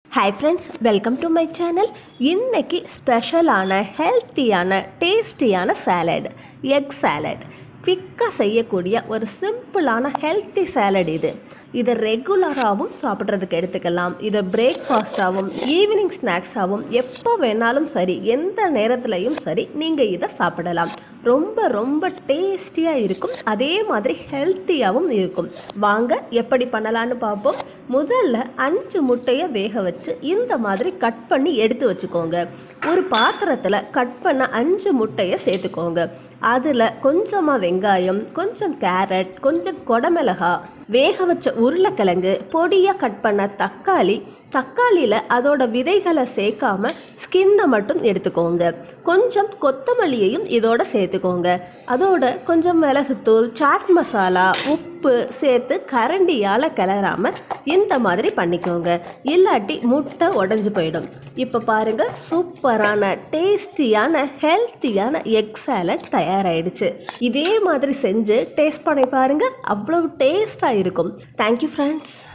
hi friends welcome to my channel இன்னைக்கு ஸ்பெஷலான ஹெல்த்தியான டேஸ்டியான சாலட் எக் சாலட் குவிக்காக செய்யக்கூடிய ஒரு சிம்பிளான ஹெல்த்தி சாலட் இது இதை ரெகுலராகவும் சாப்பிட்றதுக்கு எடுத்துக்கலாம் இதை பிரேக்ஃபாஸ்ட்டாகவும் ஈவினிங் ஸ்நாக்ஸாகவும் எப்போ வேணாலும் சரி எந்த நேரத்துலையும் சரி நீங்கள் இதை சாப்பிடலாம் ரொம்ப ரொம்ப டேஸ்டியாக இருக்கும் அதே மாதிரி ஹெல்த்தியாகவும் இருக்கும் வாங்க எப்படி பண்ணலான்னு பார்ப்போம் முதல்ல அஞ்சு முட்டையை வேக வச்சு இந்த மாதிரி கட் பண்ணி எடுத்து வச்சுக்கோங்க ஒரு பாத்திரத்தில் கட் பண்ண அஞ்சு முட்டையை சேர்த்துக்கோங்க அதில் கொஞ்சமாக வெங்காயம் கொஞ்சம் கேரட் கொஞ்சம் கொடமிளகா வேக வச்ச உருளைக்கிழங்கு பொடியாக கட் பண்ண தக்காளி தக்காளியில் அதோட விதைகளை சேர்க்காம ஸ்கின்னை மட்டும் எடுத்துக்கோங்க கொஞ்சம் கொத்தமல்லியையும் இதோட சேர்த்துக்கோங்க அதோட கொஞ்சம் மிளகுத்தூள் சாட் மசாலா உப்பு சேர்த்து கரண்டியால் கிளறாம இந்த மாதிரி பண்ணிக்கோங்க இல்லாட்டி முட்டை உடஞ்சி போயிடும் இப்போ பாருங்க சூப்பரான டேஸ்டியான ஹெல்த்தியான எக் சாலட் தயாராகிடுச்சு இதே மாதிரி செஞ்சு டேஸ்ட் பண்ணி பாருங்க அவ்வளவு டேஸ்டாக இருக்கும் தேங்க்யூ ஃப்ரெண்ட்ஸ்